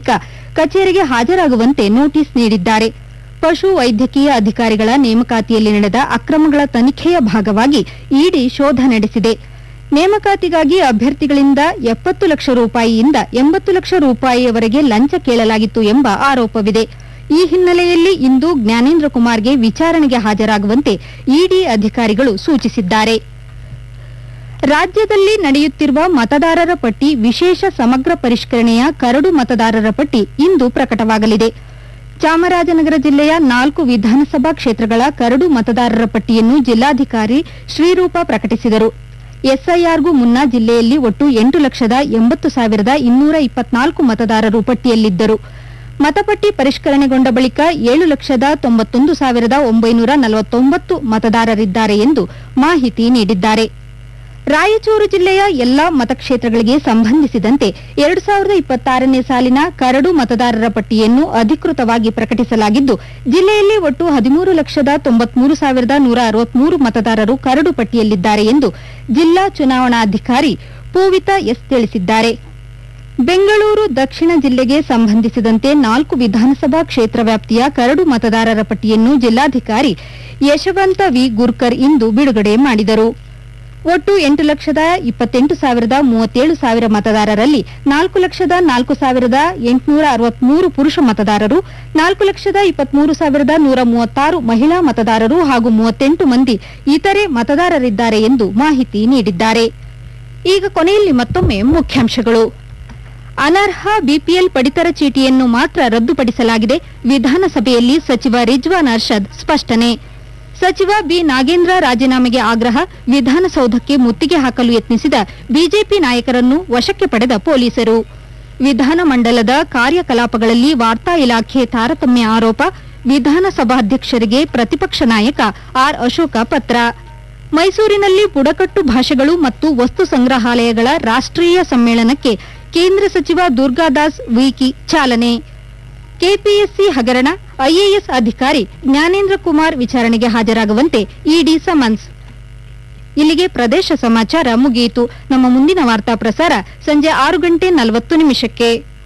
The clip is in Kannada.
ಬಳಿಕ ಕಚೇರಿಗೆ ಹಾಜರಾಗುವಂತೆ ನೋಟಿಸ್ ನೀಡಿದ್ದಾರೆ ಪಶು ವೈದ್ಯಕೀಯ ಅಧಿಕಾರಿಗಳ ನೇಮಕಾತಿಯಲ್ಲಿ ನಡೆದ ಅಕ್ರಮಗಳ ತನಿಖೆಯ ಭಾಗವಾಗಿ ಇಡಿ ಶೋಧ ನಡೆಸಿದೆ ನೇಮಕಾತಿಗಾಗಿ ಅಭ್ಯರ್ಥಿಗಳಿಂದ ಎಪ್ಪತ್ತು ಲಕ್ಷ ರೂಪಾಯಿಯಿಂದ ಎಂಬತ್ತು ಲಕ್ಷ ರೂಪಾಯಿಯವರೆಗೆ ಲಂಚ ಕೇಳಲಾಗಿತ್ತು ಎಂಬ ಆರೋಪವಿದೆ ಈ ಹಿನ್ನೆಲೆಯಲ್ಲಿ ಇಂದು ಜ್ಞಾನೇಂದ್ರ ಕುಮಾರ್ಗೆ ವಿಚಾರಣೆಗೆ ಹಾಜರಾಗುವಂತೆ ಇಡಿ ಅಧಿಕಾರಿಗಳು ಸೂಚಿಸಿದ್ದಾರೆ ರಾಜ್ಯದಲ್ಲಿ ನಡೆಯುತ್ತಿರುವ ಮತದಾರರ ಪಟ್ಟಿ ವಿಶೇಷ ಸಮಗ್ರ ಪರಿಷ್ಕರಣೆಯ ಕರಡು ಮತದಾರರ ಪಟ್ಟಿ ಇಂದು ಪ್ರಕಟವಾಗಲಿದೆ ಚಾಮರಾಜನಗರ ಜಿಲ್ಲೆಯ ನಾಲ್ಕು ವಿಧಾನಸಭಾ ಕ್ಷೇತ್ರಗಳ ಕರಡು ಮತದಾರರ ಪಟ್ಟಿಯನ್ನು ಜಿಲ್ಲಾಧಿಕಾರಿ ಶ್ರೀರೂಪ ಪ್ರಕಟಿಸಿದರು ಎಸ್ಐಆರ್ಗೂ ಮುನ್ನ ಜಿಲ್ಲೆಯಲ್ಲಿ ಒಟ್ಟು ಎಂಟು ಲಕ್ಷದ ಎಂಬತ್ತು ಸಾವಿರದ ಇನ್ನೂರ ಇಪ್ಪತ್ನಾಲ್ಕು ಮತದಾರರು ಪಟ್ಟಿಯಲ್ಲಿದ್ದರು ಮತಪಟ್ಟಿ ಪರಿಷ್ಕರಣೆಗೊಂಡ ಬಳಿಕ ಏಳು ಲಕ್ಷದ ತೊಂಬತ್ತೊಂದು ಸಾವಿರದ ಒಂಬೈನೂರ ನಲವತ್ತೊಂಬತ್ತು ಮತದಾರರಿದ್ದಾರೆ ಎಂದು ಮಾಹಿತಿ ನೀಡಿದ್ದಾರೆ ರಾಯಚೂರು ಜಿಲ್ಲೆಯ ಎಲ್ಲಾ ಮತಕ್ಷೇತ್ರಗಳಿಗೆ ಸಂಬಂಧಿಸಿದಂತೆ ಎರಡು ಸಾವಿರದ ಇಪ್ಪತ್ತಾರನೇ ಸಾಲಿನ ಕರಡು ಮತದಾರರ ಪಟ್ಟಿಯನ್ನು ಅಧಿಕೃತವಾಗಿ ಪ್ರಕಟಿಸಲಾಗಿದ್ದು ಜಿಲ್ಲೆಯಲ್ಲಿ ಒಟ್ಟು ಹದಿಮೂರು ಲಕ್ಷದ ತೊಂಬತ್ಮೂರು ಸಾವಿರದ ನೂರ ಅರವತ್ಮೂರು ಮತದಾರರು ಕರಡು ಪಟ್ಟಿಯಲ್ಲಿದ್ದಾರೆ ಎಂದು ಜಿಲ್ಲಾ ಚುನಾವಣಾಧಿಕಾರಿ ಪೂವಿತಾ ಎಸ್ ತಿಳಿಸಿದ್ದಾರೆ ಬೆಂಗಳೂರು ದಕ್ಷಿಣ ಜಿಲ್ಲೆಗೆ ಸಂಬಂಧಿಸಿದಂತೆ ನಾಲ್ಕು ವಿಧಾನಸಭಾ ಕ್ಷೇತ್ರ ವ್ಯಾಪ್ತಿಯ ಕರಡು ಮತದಾರರ ಪಟ್ಟಿಯನ್ನು ಜಿಲ್ಲಾಧಿಕಾರಿ ಯಶವಂತ ವಿ ಗುರ್ಕರ್ ಇಂದು ಬಿಡುಗಡೆ ಮಾಡಿದರು ಒಟ್ಟು ಎಂಟು ಲಕ್ಷದ ಇಪ್ಪತ್ತೆಂಟು ಸಾವಿರದ ಮೂವತ್ತೇಳು ಸಾವಿರ ಮತದಾರರಲ್ಲಿ ನಾಲ್ಕು ಲಕ್ಷದ ನಾಲ್ಕು ಸಾವಿರದ ಎಂಟುನೂರ ಅರವತ್ಮೂರು ಪುರುಷ ಮತದಾರರು ನಾಲ್ಕು ಲಕ್ಷದ ಇಪ್ಪತ್ಮೂರು ಸಾವಿರದ ನೂರ ಮೂವತ್ತಾರು ಮಹಿಳಾ ಮತದಾರರು ಹಾಗೂ ಮೂವತ್ತೆಂಟು ಮಂದಿ ಇತರೆ ಮತದಾರರಿದ್ದಾರೆ ಎಂದು ಮಾಹಿತಿ ನೀಡಿದ್ದಾರೆ ಈಗ ಕೊನೆಯಲ್ಲಿ ಮತ್ತೊಮ್ಮೆ ಮುಖ್ಯಾಂಶಗಳು ಅನರ್ಹ ಬಿಪಿಎಲ್ ಪಡಿತರ ಚೀಟಿಯನ್ನು ಮಾತ್ರ ರದ್ದುಪಡಿಸಲಾಗಿದೆ ವಿಧಾನಸಭೆಯಲ್ಲಿ ಸಚಿವ ರಿಜ್ವಾನ್ ಅರ್ಷದ್ ಸ್ಪಷ್ಟನೆ ಸಚಿವ ಬಿ ನಾಗೇಂದ್ರ ರಾಜೀನಾಮೆಗೆ ಆಗ್ರಹ ವಿಧಾನಸೌಧಕ್ಕೆ ಮುತ್ತಿಗೆ ಹಾಕಲು ಯತ್ನಿಸಿದ ಬಿಜೆಪಿ ನಾಯಕರನ್ನು ವಶಕ್ಕೆ ಪಡೆದ ಪೊಲೀಸರು ವಿಧಾನಮಂಡಲದ ಕಾರ್ಯಕಲಾಪಗಳಲ್ಲಿ ವಾರ್ತಾ ಇಲಾಖೆ ತಾರತಮ್ಯ ಆರೋಪ ವಿಧಾನಸಭಾಧ್ಯಕ್ಷರಿಗೆ ಪ್ರತಿಪಕ್ಷ ನಾಯಕ ಆರ್ ಅಶೋಕ ಪತ್ರ ಮೈಸೂರಿನಲ್ಲಿ ಬುಡಕಟ್ಟು ಭಾಷೆಗಳು ಮತ್ತು ವಸ್ತು ಸಂಗ್ರಹಾಲಯಗಳ ರಾಷ್ಟ್ರೀಯ ಸಮ್ಮೇಳನಕ್ಕೆ ಕೇಂದ್ರ ಸಚಿವ ದುರ್ಗಾದಾಸ್ ವಿಕಿ ಚಾಲನೆ ಕೆಪಿಎಸ್ಸಿ ಹಗರಣ ಐಎಎಸ್ ಅಧಿಕಾರಿ ಜ್ಞಾನೇಂದ್ರ ಕುಮಾರ್ ವಿಚಾರಣೆಗೆ ಹಾಜರಾಗುವಂತೆ ಇಡಿ ಸಮನ್ಸ್ ಇಲ್ಲಿಗೆ ಪ್ರದೇಶ ಸಮಾಚಾರ ಮುಗಿಯಿತು ನಮ್ಮ ಮುಂದಿನ ವಾರ್ತಾ ಪ್ರಸಾರ ಸಂಜೆ ಆರು ಗಂಟೆ ನಲವತ್ತು ನಿಮಿಷಕ್ಕೆ